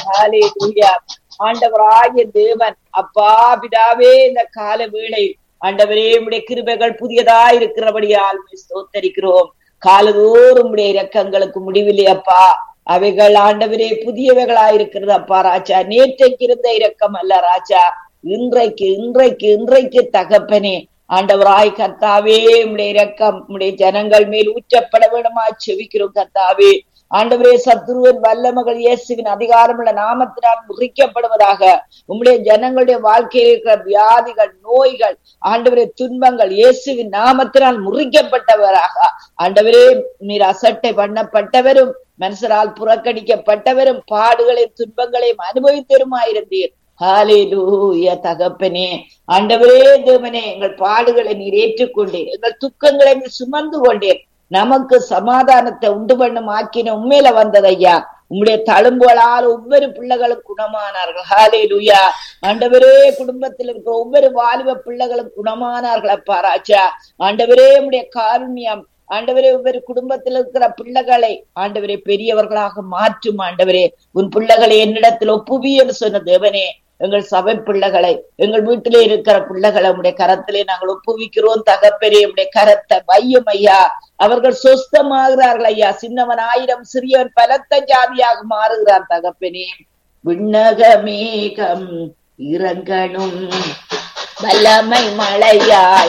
ஹalleluya ஆண்டவராகிய தேவன் அப்பா பிதாவே இந்த கால வேளை ஆண்டவரே உடைய கிருபைகள் புதியதா இருக்கிறபடியால் உம்மை ஸ்தோத்தரிக்கிறோம் காலதோறும் உடைய இரக்கங்களுக்கு முடிவில்லை அப்பா அவைகள் ஆண்டவரே புதியவைகளா இருக்கிறது அப்பா ராஜா நேற்றைக்கு இருந்த இரக்கம் அல்ல ராஜா இன்றைக்கு இன்றைக்கு இன்றைக்கு தகப்பனே ஆண்டவராய் கர்த்தாவே உடைய இரக்கம் உடைய ஜனங்கள் மேல் ஊற்றப்பட வேண்டுமா செவிக்கிறோம் கர்த்தாவே ஆண்டவரே சத்ருவன் வல்லமகள் இயேசுவின் அதிகாரமுள்ள நாமத்தினால் முறிக்கப்படுவதாக உம்முடைய ஜனங்களுடைய வாழ்க்கையில் இருக்கிற வியாதிகள் நோய்கள் ஆண்டவரே துன்பங்கள் இயேசுவின் நாமத்தினால் முறிக்கப்பட்டவராக ஆண்டவரே நீர் அசட்டை பண்ணப்பட்டவரும் மனுஷரால் புறக்கணிக்கப்பட்டவரும் பாடுகளையும் துன்பங்களையும் அனுபவித்தருமாயிருந்தீர் ஹாலேலூயா தகப்பனே ஆண்டவரே தேவனே எங்கள் பாடுகளை நீர் ஏற்றுக்கொண்டேன் எங்கள் துக்கங்களை நீர் சுமந்து கொண்டேன் நமக்கு சமாதானத்தை உண்டு பண்ணும் ஆக்கின உண்மையில வந்தது ஐயா உம்முடைய தழும்புகளால் ஒவ்வொரு பிள்ளைகளும் குணமானார்கள் ஹாலே லூயா ஆண்டவரே குடும்பத்தில் இருக்கிற ஒவ்வொரு வாலிப பிள்ளைகளும் குணமானார்கள் அப்பா ராஜா ஆண்டவரே உம்முடைய காருண்யம் ஆண்டவரே ஒவ்வொரு குடும்பத்தில் இருக்கிற பிள்ளைகளை ஆண்டவரே பெரியவர்களாக மாற்றும் ஆண்டவரே உன் பிள்ளைகளை என்னிடத்தில் ஒப்புவி என்று சொன்ன தேவனே எங்கள் சபை பிள்ளைகளை எங்கள் வீட்டிலே இருக்கிற பிள்ளைகளை உடைய கரத்திலே நாங்கள் ஒப்புவிக்கிறோம் தகப்பெரிய உடைய கரத்தை வையும் ஐயா அவர்கள் சொஸ்தமாகிறார்கள் ஐயா சின்னவன் ஆயிரம் சிறியவன் பலத்த ஜாதியாக மாறுகிறார் தகப்பனே விண்ணக மேகம் இறங்கணும் வல்லமை மழையாய்